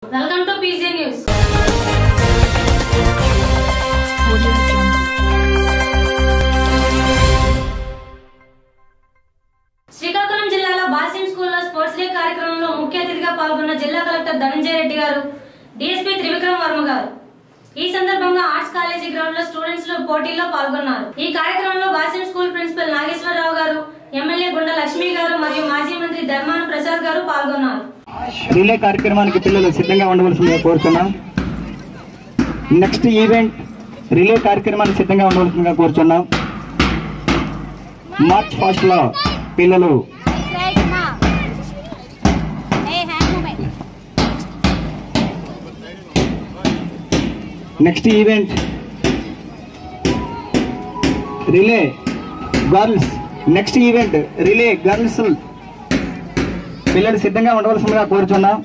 Welcome to PG news Srikakulam జిల్లాలో బాసిం స్కూల్లో స్పోర్ట్స్ డే కార్యక్రమంలో ముఖ్య అతిథిగా పాల్గొన్న జిల్లా కలెక్టర్ ధనంజయ రెడ్డి గారు డిఎస్పీ త్రివిక్రమ్ వర్మ గారు ఈ సందర్భంగా ఆర్ట్స్ కాలేజీ గ్రౌండ్ లో స్టూడెంట్స్ లో పోటీల్లో పాల్గొన్నారు ఈ కార్యక్రమంలో బాసిం స్కూల్ ప్రిన్సిపల్ నాగేశ్వరరావు గారు ఎమ్మెల్యే గుండ లక్ష్మి గారు మరియు మాజీ మంత్రి ధర్మాన ప్రసాద్ గారు పాల్గొన్నారు రిలే కార్యక్రమానికి పిల్లలు సిద్ధంగా ఉండవలసిందిగా కోరుచున్నాం నెక్స్ట్ ఈవెంట్ రిలే కార్యక్రమానికి సిద్ధంగా ఉండవలసిందిగా కోరుచున్నాం మార్చ్ ఫస్ట్ లో పిల్లలు Right now. Hey, hand movement. Next event relay girls next event relay girls పిల్లలు సిద్ధంగా ఉండవలసిందిగా కోరుచున్నాం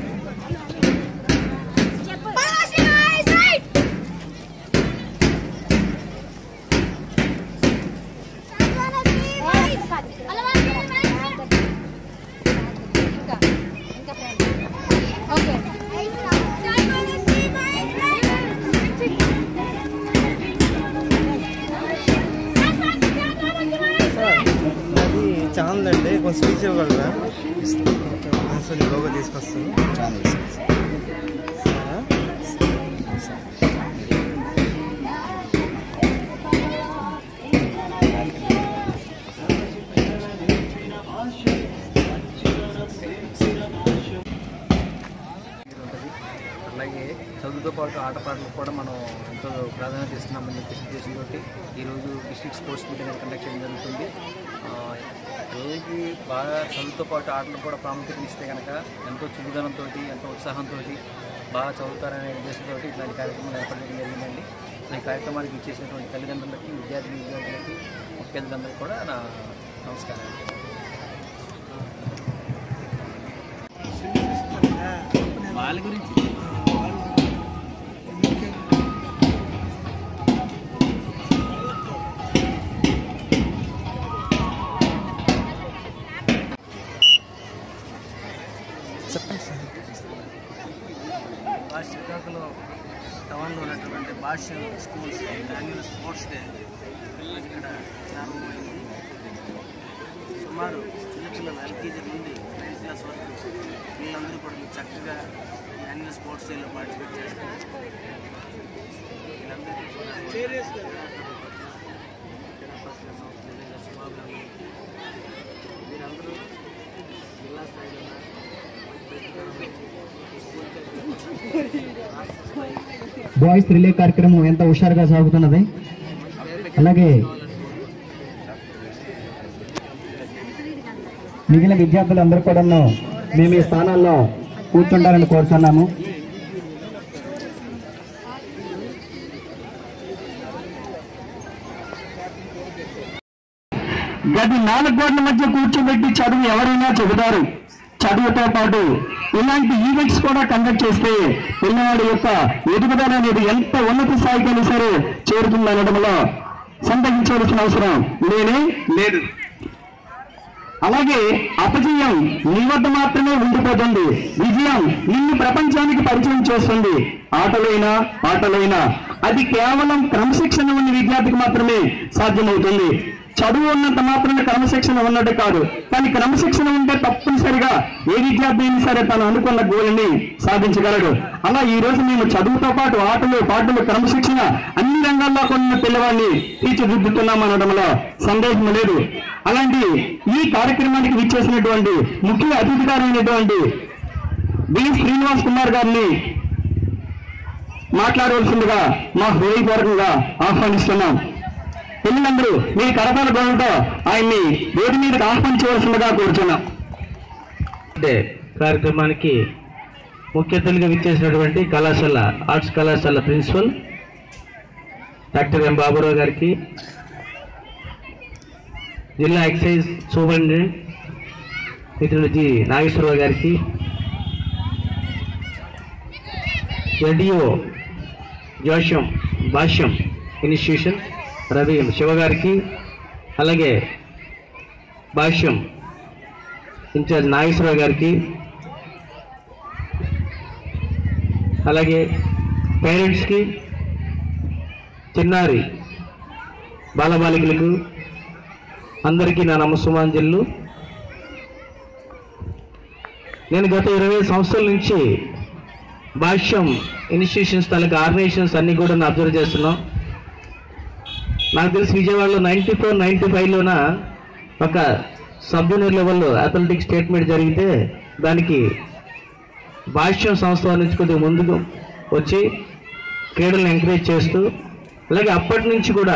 అది ఛానల్ అండి కొంచెం స్పీచ్ ఇవ్వగలరా కొంచెం లోగో తీసుకొస్తాను అలాగే చదువుతో పాటు ఆటపాటలకు కూడా మనం ఎంతో ప్రాధాన్యత ఇస్తున్నామని చెప్పేసి ఉద్దేశంతో ఈరోజు డిస్ట్రిక్ట్ స్పోర్ట్స్ మీట్ అనేది కండక్ట్ చేయడం జరుగుతుంది ఆ, పిల్లలకి బాగా చదువుతో పాటు ఆటలు కూడా ప్రాముఖ్యత ఇస్తే కనుక ఎంతో చురుదనంతో ఎంతో ఉత్సాహంతో బాగా చదువుతారనే ఉద్దేశంతో ఇట్లాంటి కార్యక్రమాలు ఏర్పాటు చేయడం జరిగిందండి ఈ కార్యక్రమానికి ఇచ్చేసినటువంటి తల్లిదండ్రులకి విద్యార్థి విద్యార్థులకి ముఖ్యులందరికీ కూడా నా నమస్కారం వాళ్ళ గురించి చెప్పండి సార్ భాష శ్రీకాకుళం టౌన్లో ఉన్నటువంటి భాష స్కూల్స్ యాన్యువల్ స్పోర్ట్స్ డే ఇక్కడ ప్రారంభమైంది సుమారు చిన్న చిన్న ఎల్కేజీ నుండి నైన్త్ క్లాస్ వరకు వీళ్ళందరూ కూడా మీరు చక్కగా యాన్యువల్ స్పోర్ట్స్ డేలో పార్టిసిపేట్ చేస్తారు వీళ్ళందరికీ కూడా జనపద సంస్థ శుభాకాంక్షలు మీరందరూ జిల్లా స్థాయిలో రాష్ట్ర స్థాయి బాయ్స్ రిలే కార్యక్రమం ఎంత హుషారుగా సాగుతున్నది అలాగే మిగిలిన విద్యార్థులందరూ కూడా మేము ఈ స్థానాల్లో కూర్చుంటారని కోరుతున్నాము గది నాలుగు గోడల మధ్య కూర్చోబెట్టి చదువు ఎవరైనా చెబుతారు చదువుతో పాటు ఇలాంటి ఈవెంట్స్ కూడా కండక్ట్ చేస్తే పిల్లవాడి యొక్క ఎదుగుదల అనేది ఎంత ఉన్నత స్థాయికైనా సరే చేరుతుందనడంలో సంతరించవలసిన అవసరం లేనే లేదు అలాగే అపజయం నీ వద్ద మాత్రమే ఉండిపోతుంది విజయం నిన్ను ప్రపంచానికి పరిచయం చేస్తుంది ఆటలైనా పాటలైనా అది కేవలం క్రమశిక్షణ ఉన్న విద్యార్థికి మాత్రమే సాధ్యమవుతుంది చదువు ఉన్నంత మాత్రమే క్రమశిక్షణ ఉన్నట్టు కాదు కానీ క్రమశిక్షణ ఉంటే తప్పనిసరిగా ఏ విద్యార్థి అయినా సరే తను అనుకున్న గోల్ని సాధించగలడు అలా ఈ రోజు మేము చదువుతో పాటు ఆటలు పాటలు క్రమశిక్షణ అన్ని రంగాల్లో కొన్న పిల్లవాడిని తీర్చిదిద్దుతున్నాం అనడంలో సందేహం లేదు అలాంటి ఈ కార్యక్రమానికి విచ్చేసినటువంటి ముఖ్య అతిథికారైనటువంటి బి శ్రీనివాస్ కుమార్ గారిని మాట్లాడవలసిందిగా మా హృదయపూర్వకంగా ఆహ్వానిస్తున్నాం పిల్లలందరూ మీ కరతాల గోడంతో ఆయన్ని రోడ్డు మీదకి ఆహ్వానించవలసిందిగా కోరుచున్నాం డే కార్యక్రమానికి ముఖ్య అతిథిగా విచ్చేసినటువంటి కళాశాల ఆర్ట్స్ కళాశాల ప్రిన్సిపల్ డాక్టర్ ఎం బాబురావు గారికి జిల్లా ఎక్సైజ్ సూపరింటెండెంట్ మిత్రుడు జి నాగేశ్వరరావు గారికి ఎడిఓ జోష్యం భాష్యం ఇన్స్టిట్యూషన్ రవి శివ గారికి అలాగే భాష్యం ఇన్ఛార్జ్ నాగేశ్వరరావు గారికి అలాగే పేరెంట్స్కి చిన్నారి బాలబాలికలకు అందరికీ నా నమస్సుమాంజలు నేను గత ఇరవై సంవత్సరాల నుంచి భాష్యం ఇన్స్టిట్యూషన్స్ తాలూకు ఆర్గనైజేషన్స్ అన్నీ కూడా నేను అబ్జర్వ్ చేస్తున్నాం నాకు తెలిసి విజయవాడలో నైంటీ ఫోర్ నైంటీ ఫైవ్లోన ఒక సబ్ జూనియర్ లెవెల్లో అథ్లెటిక్ స్టేట్మెంట్ జరిగితే దానికి భాష్యం సంస్థ నుంచి కొద్దిగా ముందుకు వచ్చి క్రీడలను ఎంకరేజ్ చేస్తూ అలాగే అప్పటి నుంచి కూడా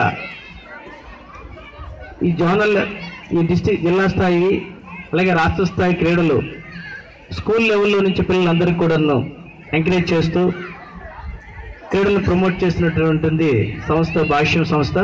ఈ జోనల్ ఈ డిస్టిక్ జిల్లా స్థాయి అలాగే రాష్ట్ర స్థాయి క్రీడలు స్కూల్ లెవెల్లో నుంచి పిల్లలందరికీ కూడా ఎంకరేజ్ చేస్తూ క్రీడలు ప్రమోట్ చేస్తున్నటువంటి సంస్థ భాష్యం సంస్థ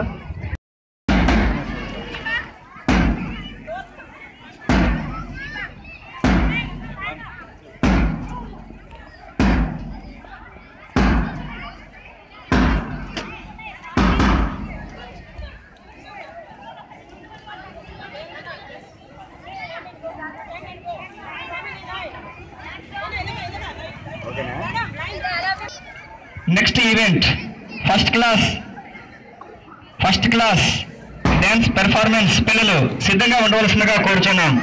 next event first class first class dance performance పిల్లలు సిద్ధంగా ఉండవలసిందిగా కోరుచున్నాం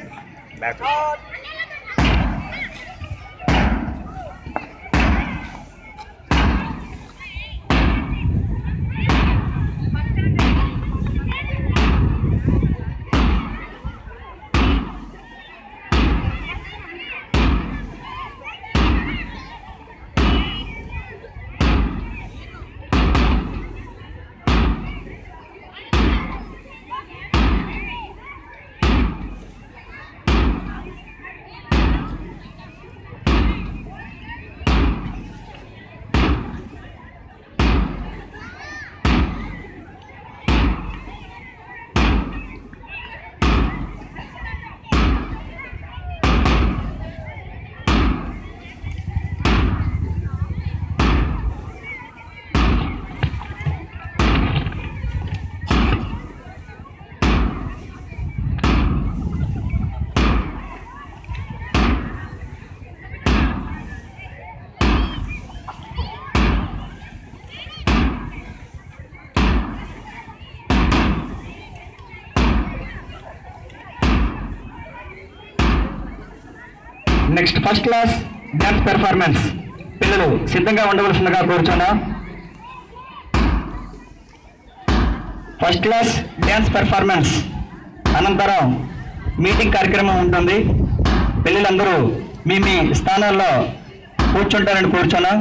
next first class dance performance పిల్లలు సిద్ధంగా ఉండవలసిందిగా కోరుచున్నాం ఫస్ట్ క్లాస్ డ్యాన్స్ పెర్ఫార్మెన్స్ అనంతరం మీటింగ్ కార్యక్రమం ఉంటుంది పిల్లలందరూ మీ మీ స్థానాల్లో కూర్చుంటారని కూర్చున్నాం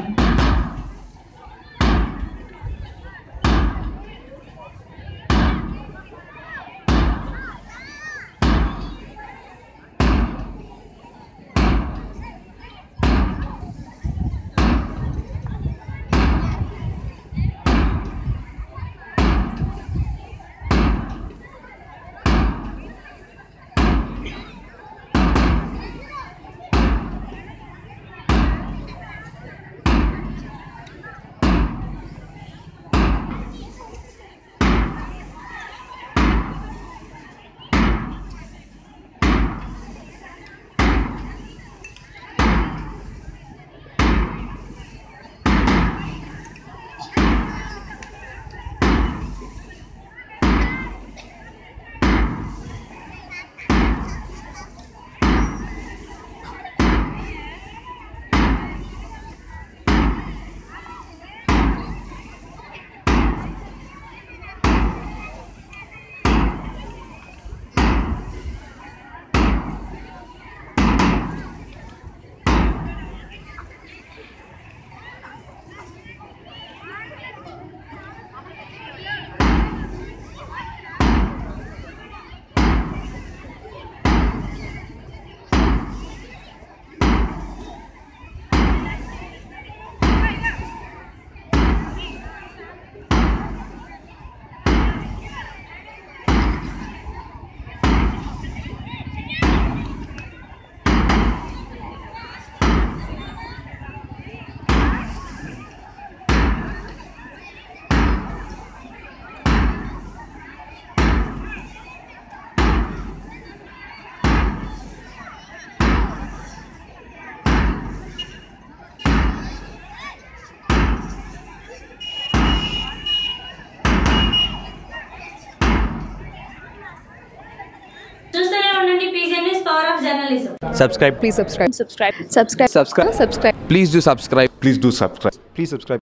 power of journalism subscribe Please subscribe. Subscribe. Subscribe. subscribe Subscribe. please do subscribe Please do subscribe. Please subscribe.